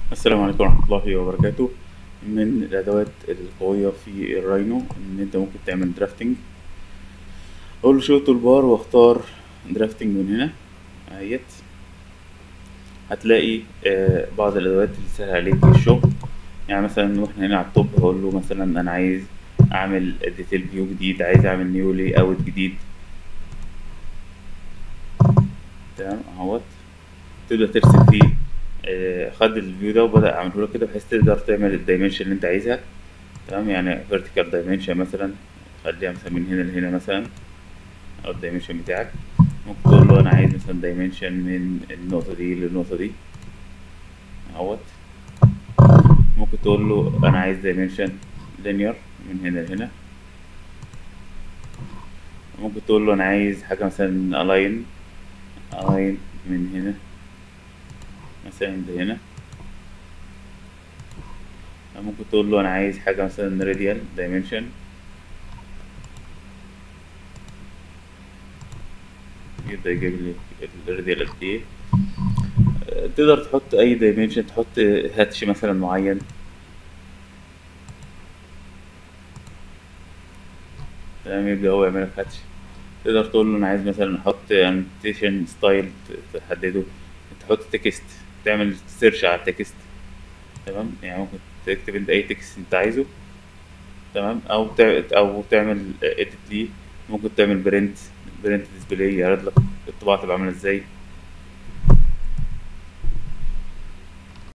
السلام عليكم ورحمة الله وبركاته من الأدوات القوية في الراينو إن أنت ممكن تعمل درافتنج أقول له شو تول بار وأختار درافتنج من هنا أهيت هتلاقي آه، بعض الأدوات اللي تسهل عليك الشغل يعني مثلا واحنا هنا على التوب هقول له مثلا أنا عايز أعمل ديتيل فيو جديد عايز أعمل نيو لاي أوت جديد تمام أهوت تبدأ ترسم فيه آه، خد الفيو ده وبدأ أعمله لك كده بحيث تقدر تعمل الدايمنشن اللي أنت عايزها تمام يعني فيرتيكال دايمنشن مثلا خليها مثلا من هنا لهنا مثلا أو الدايمنشن بتاعك ممكن تقول له أنا عايز مثلا دايمنشن من النقطة دي للنقطة دي أهوت ممكن تقول له أنا عايز دايمنشن لينير من هنا لهنا ممكن تقول له أنا عايز حاجة مثلا ألاين ألاين من هنا مثلا لهنا ممكن تقول له انا عايز حاجه مثلا راديال دايمنشن يبدا يجيب لي الراديال قد ايه آه، تقدر تحط اي دايمنشن تحط هاتش مثلا معين تمام يبدا هو يعمل لك هاتش تقدر تقول له انا عايز مثلا احط انوتيشن ستايل تحدده تحط تكست تعمل سيرش على التكست تمام يعني ممكن تكتب انت اي تكست انت عايزه تمام او تع- او تعمل اديت ليه ممكن تعمل برنت برنت ديسبلاي يعرض لك الطباعه تبقى عامله ازاي